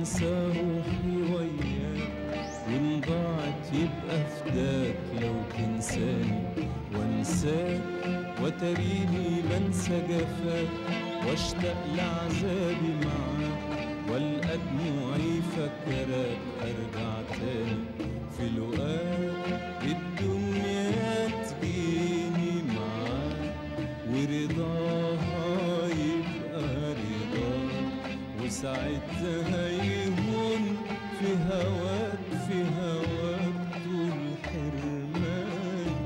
وانسى روحي وياك وان ضاعت يبقى فداك لو تنساني وانساك وتريني بنسى جفاك واشتاق لعذابي معاك والقى دموعي فكرك ارجع تاني في لقاك الدنيا تجيني معاك ورضاها يبقى رضاك وساعتها يهون في هواك في هواك طول حرماني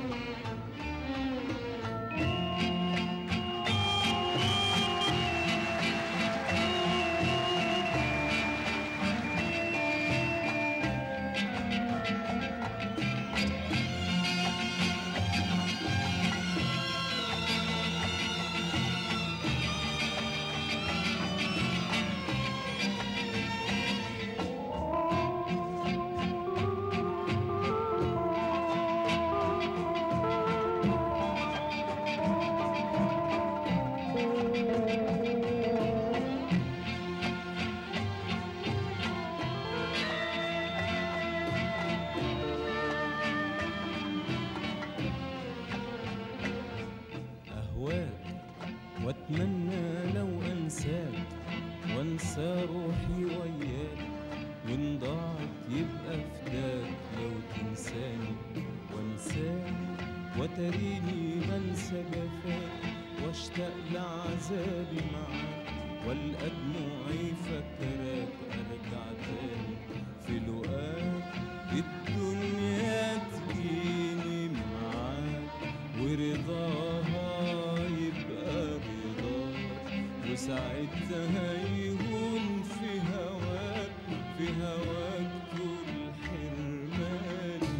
أهواك وأتمنى لو أنساك وأنسى روحي وياك وإن ضاعت يبقى فداك لو تنساني وأنساك وتريني بنسى جفاك واشتاق لعذابي معاك والقى دموعي فكرك ارجع تاني في لقاك الدنيا تجيني معاك ورضاها يبقى رضاك وساعتها يهون في هواك في هواك طول حرماني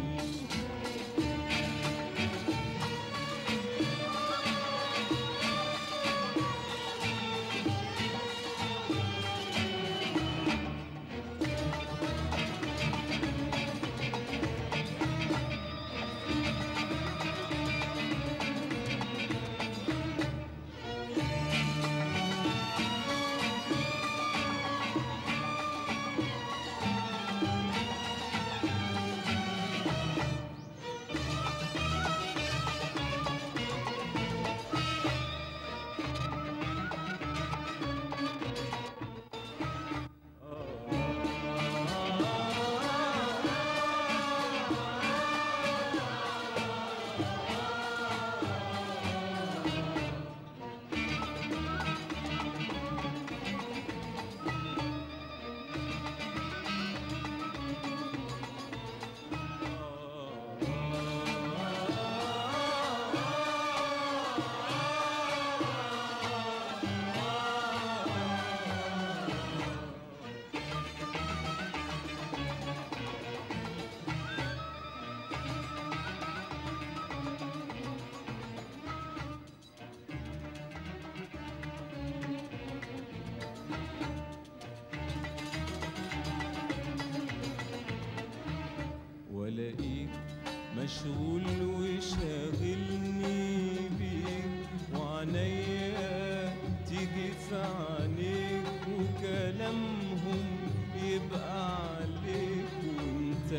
والاقيك مشغول وشاغلني بيك وعنيا تيجي في عينيك وكلامهم يبقى عليك وانت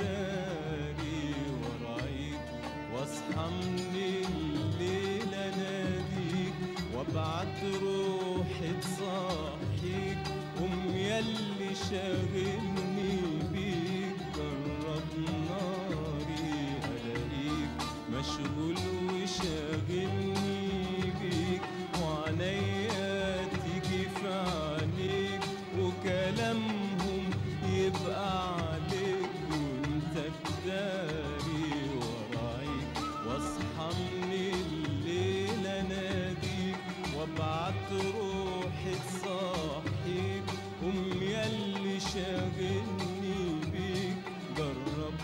تداري ورايك واصحى من الليل اناديك وابعت روحي تصحيك قوم ياللي شاغلني بيك جرب ناري الاقيك مشغول وشاغلني بيك وعنيا تيجي في عينيك وكلامهم يبقى عليك وانت تداري ورايك واصحى من الليل اناديك وابعت روحي تصحيك قوم ياللي شاغلني بيك جرب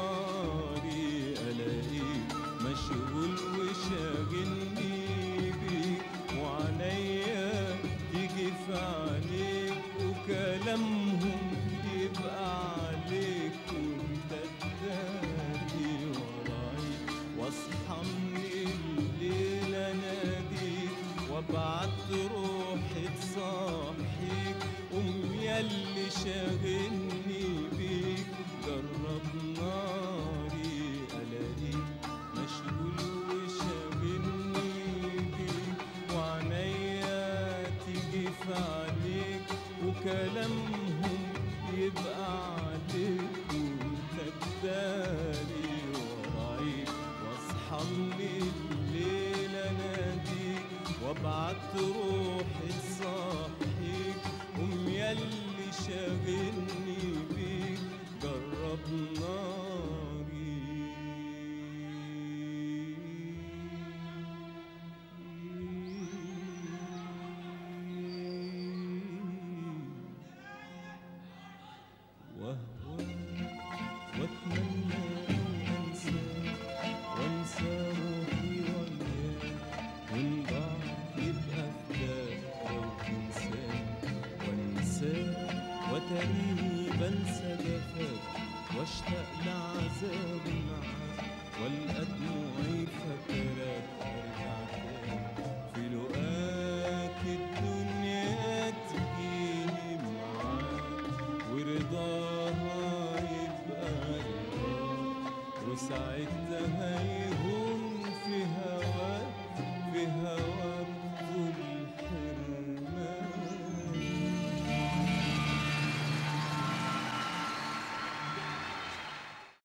ناري الاقيك مشغول وشاغلني بيك وعنيا تيجي في عينيك وكلامهم يبقى شاغلني بيك جرب ناري الاقيك مشغول وشاغلني بيك وعنيا تيجي في عليك وكلامهم يبقى عليك وانت تداري ورايك واصحى من الليل اناديك وابعت روحي تصحيك قوم ياللي شاغلني بيك جرب ناري واهواك واتمنى ان انساك وانسى روحي وياك ونضاع يبقى فداك لو تنساك وانساك وتريني بنسى جفاك واشتاق لعذاب معاك والقى دموعي فاكراك